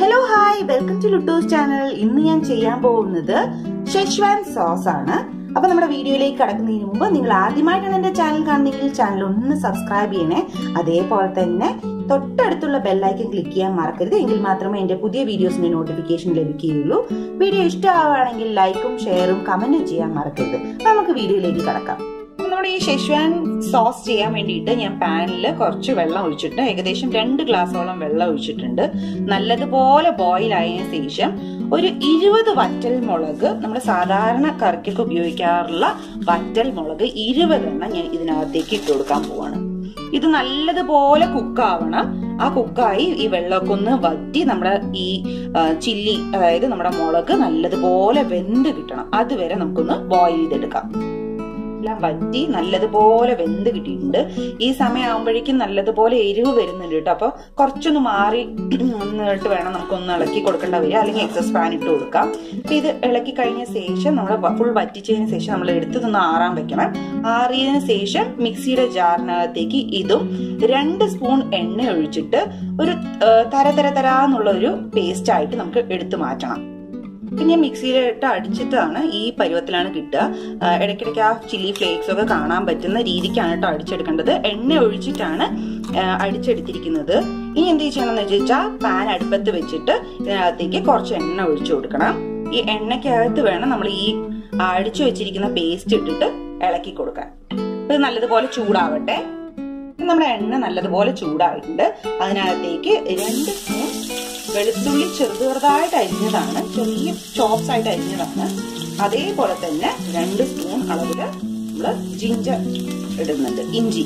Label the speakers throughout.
Speaker 1: hello hi welcome to Luttoos channel ഇന്ന് ഞാൻ ചെയ്യാൻ പോകുന്നത് ഷെഷ്വാൻ സോസ് ആണ് അപ്പൊ നമ്മുടെ വീഡിയോയിലേക്ക് കടക്കുന്നതിന് മുമ്പ് നിങ്ങൾ ആദ്യമായിട്ടാണ് എന്റെ ചാനൽ കാണുന്നെങ്കിൽ ചാനൽ ഒന്ന് സബ്സ്ക്രൈബ് ചെയ്യണേ അതേപോലെ തന്നെ തൊട്ടടുത്തുള്ള ബെല്ലൈക്കൻ ക്ലിക്ക് ചെയ്യാൻ മറക്കരുത് എങ്കിൽ മാത്രമേ എന്റെ പുതിയ വീഡിയോസിന്റെ നോട്ടിഫിക്കേഷൻ ലഭിക്കുകയുള്ളൂ വീഡിയോ ഇഷ്ടമാവുകയാണെങ്കിൽ ലൈക്കും ഷെയറും കമന്റും ചെയ്യാൻ മറക്കരുത് നമുക്ക് വീഡിയോയിലേക്ക് കടക്കാം നമ്മുടെ ഈ ഷെഷ്വാൻ സോസ് ചെയ്യാൻ വേണ്ടിയിട്ട് ഞാൻ പാനിൽ കുറച്ച് വെള്ളം ഒഴിച്ചിട്ട് ഏകദേശം രണ്ട് ഗ്ലാസോളം വെള്ളം ഒഴിച്ചിട്ടുണ്ട് നല്ലതുപോലെ ബോയിൽ ആയതിനു ശേഷം ഒരു ഇരുപത് വറ്റൽ മുളക് നമ്മൾ സാധാരണ കറിക്കൊക്കെ ഉപയോഗിക്കാറുള്ള വറ്റൽ മുളക് ഇരുപതെണ്ണം ഞാൻ ഇതിനകത്തേക്ക് ഇട്ട് കൊടുക്കാൻ പോവാണ് ഇത് നല്ലതുപോലെ കുക്കാവണം ആ കുക്കായി ഈ വെള്ളമൊക്കെ ഒന്ന് വറ്റി നമ്മുടെ ഈ ചില്ലി അതായത് നമ്മുടെ മുളക് നല്ലതുപോലെ വെന്ത് കിട്ടണം അതുവരെ നമുക്കൊന്ന് ബോയിൽ ചെയ്തെടുക്കാം എല്ലാം വറ്റി നല്ലതുപോലെ വെന്ത് കിട്ടിയിട്ടുണ്ട് ഈ സമയം ആകുമ്പോഴേക്കും നല്ലതുപോലെ എരിവ് വരുന്നുണ്ട് കേട്ടോ അപ്പൊ കുറച്ചൊന്ന് മാറി നിന്നിട്ട് വേണം നമുക്കൊന്ന് ഇളക്കി കൊടുക്കേണ്ട വരിക അല്ലെങ്കിൽ എക്സസ് പാൻ ഇട്ട് കൊടുക്കാം അപ്പൊ ഇത് ഇളക്കി കഴിഞ്ഞ ശേഷം നമ്മൾ ഫുൾ വറ്റിച്ചതിന് ശേഷം നമ്മൾ എടുത്തതൊന്ന് ആറാൻ വെക്കണം ആറിയതിന് ശേഷം മിക്സിയുടെ ജാറിനകത്തേക്ക് ഇതും രണ്ട് സ്പൂൺ എണ്ണ ഒഴിച്ചിട്ട് ഒരു തര തര തരാന്നുള്ള ഒരു പേസ്റ്റ് ആയിട്ട് നമുക്ക് എടുത്തു മാറ്റണം പിന്നെ മിക്സിയിലിട്ട് അടിച്ചിട്ടാണ് ഈ പരുവത്തിലാണ് കിട്ടുക ഇടയ്ക്കിടയ്ക്ക് ആ ചില്ലി ഫ്ലേക്സ് ഒക്കെ കാണാൻ പറ്റുന്ന രീതിക്കാണ് കേട്ടോ അടിച്ചെടുക്കേണ്ടത് എണ്ണ ഒഴിച്ചിട്ടാണ് അടിച്ചെടുത്തിരിക്കുന്നത് ഇനി എന്ത് ചെയ്യണമെന്ന് വെച്ചാൽ പാൻ അടുപ്പത്ത് വെച്ചിട്ട് ഇതിനകത്തേക്ക് കുറച്ച് എണ്ണ ഒഴിച്ചു കൊടുക്കണം ഈ എണ്ണയ്ക്കകത്ത് വേണം നമ്മൾ ഈ അടിച്ചു വെച്ചിരിക്കുന്ന പേസ്റ്റ് ഇട്ടിട്ട് ഇളക്കി കൊടുക്കാൻ ഇത് നല്ലതുപോലെ ചൂടാവട്ടെ നമ്മുടെ എണ്ണ നല്ലതുപോലെ ചൂടായിട്ടുണ്ട് അതിനകത്തേക്ക് രണ്ട് സ്പൂൺ വെളുത്തുള്ളി ചെറുത് ചെറുതായിട്ട് അരിഞ്ഞതാണ് ചെറിയ ചോപ്സ് ആയിട്ട് അരിഞ്ഞതാണ് അതേപോലെ തന്നെ രണ്ട് സ്പൂൺ അളവില് നമ്മള് ജിഞ്ചർ ഇടുന്നുണ്ട് ഇഞ്ചി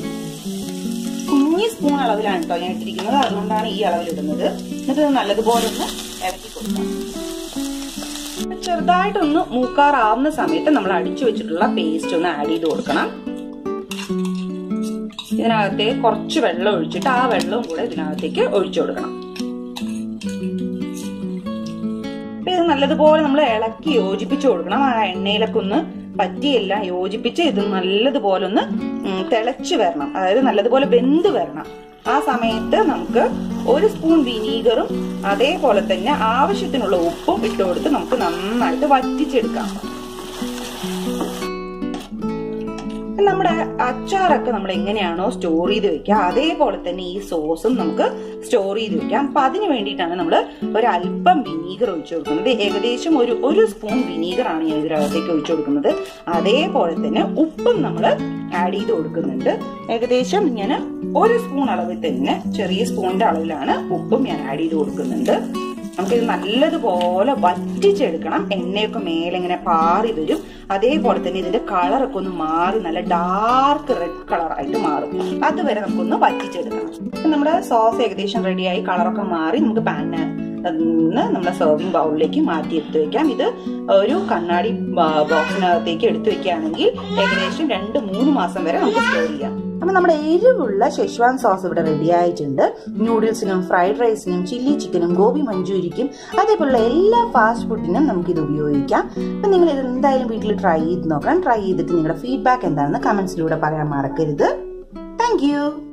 Speaker 1: കുഞ്ഞി സ്പൂൺ അളവിലാണ് കേട്ടോ ഞാൻ ഇട്ടിരിക്കുന്നത് അതുകൊണ്ടാണ് ഈ അളവിൽ ഇടുന്നത് എന്നിട്ട് നല്ലതുപോലെ ഒന്ന് ഇറക്കി കൊടുക്കാം ചെറുതായിട്ടൊന്ന് മൂക്കാറാവുന്ന സമയത്ത് നമ്മൾ അടിച്ചു വെച്ചിട്ടുള്ള പേസ്റ്റ് ഒന്ന് ആഡ് ചെയ്ത് കൊടുക്കണം ഇതിനകത്തേക്ക് കുറച്ച് വെള്ളം ഒഴിച്ചിട്ട് ആ വെള്ളവും കൂടെ ഇതിനകത്തേക്ക് ഒഴിച്ചു കൊടുക്കണം ഇത് നല്ലതുപോലെ നമ്മൾ ഇളക്കി യോജിപ്പിച്ചു കൊടുക്കണം ആ എണ്ണയിലൊക്കെ ഒന്ന് പറ്റിയെല്ലാം യോജിപ്പിച്ച് ഇത് നല്ലതുപോലെ ഒന്ന് തിളച്ച് വരണം അതായത് നല്ലതുപോലെ വെന്ത് വരണം ആ സമയത്ത് നമുക്ക് ഒരു സ്പൂൺ വിനീഗറും അതേപോലെ തന്നെ ആവശ്യത്തിനുള്ള ഉപ്പും ഇട്ട് കൊടുത്ത് നമുക്ക് നന്നായിട്ട് വറ്റിച്ചെടുക്കാം നമ്മുടെ അച്ചാറൊക്കെ നമ്മൾ എങ്ങനെയാണോ സ്റ്റോർ ചെയ്ത് വെക്കുക അതേപോലെ തന്നെ ഈ സോസും നമുക്ക് സ്റ്റോർ ചെയ്ത് വെക്കാം അപ്പൊ അതിന് വേണ്ടിയിട്ടാണ് നമ്മൾ ഒരു അല്പം വിനീഗർ ഒഴിച്ചു കൊടുക്കുന്നത് ഏകദേശം ഒരു ഒരു സ്പൂൺ വിനീഗർ ആണ് ഞാൻ ഇതിനകത്തേക്ക് ഒഴിച്ചു കൊടുക്കുന്നത് അതേപോലെ തന്നെ ഉപ്പും നമ്മൾ ആഡ് ചെയ്ത് കൊടുക്കുന്നുണ്ട് ഏകദേശം ഞാൻ ഒരു സ്പൂൺ അളവിൽ തന്നെ ചെറിയ സ്പൂണിന്റെ അളവിലാണ് ഉപ്പും ഞാൻ ആഡ് ചെയ്ത് കൊടുക്കുന്നുണ്ട് നമുക്കിത് നല്ലതുപോലെ വറ്റിച്ചെടുക്കണം എണ്ണയൊക്കെ മേലെ ഇങ്ങനെ പാറി വരും അതേപോലെ തന്നെ ഇതിന്റെ കളറൊക്കെ ഒന്ന് മാറി നല്ല ഡാർക്ക് റെഡ് കളറായിട്ട് മാറും അതുവരെ നമുക്കൊന്ന് വറ്റിച്ചെടുക്കണം നമ്മുടെ സോസ് ഏകദേശം റെഡിയായി കളറൊക്കെ മാറി നമുക്ക് പാനിന് നിന്ന് നമ്മുടെ സെർവിങ് ബൗളിലേക്ക് മാറ്റി എടുത്തു വെക്കാം ഇത് ഒരു കണ്ണാടി ബോക്സിനകത്തേക്ക് എടുത്തു വെക്കുകയാണെങ്കിൽ ഏകദേശം രണ്ട് മൂന്ന് മാസം വരെ നമുക്ക് സ്റ്റോർ ചെയ്യാം അപ്പൊ നമ്മുടെ എരിവുള്ള ഷെഷ്വാൻ സോസ് ഇവിടെ റെഡി ആയിട്ടുണ്ട് നൂഡിൽസിനും ഫ്രൈഡ് റൈസിനും ചില്ലി ചിക്കനും ഗോബി മഞ്ചൂരിക്കും അതേപോലുള്ള എല്ലാ ഫാസ്റ്റ് ഫുഡിനും നമുക്ക് ഇത് ഉപയോഗിക്കാം അപ്പൊ നിങ്ങൾ ഇത് എന്തായാലും വീട്ടിൽ ട്രൈ ചെയ്ത് നോക്കണം ട്രൈ ചെയ്തിട്ട് നിങ്ങളുടെ ഫീഡ്ബാക്ക് എന്താണെന്ന് കമന്റ്സിലൂടെ പറയാൻ മറക്കരുത് താങ്ക്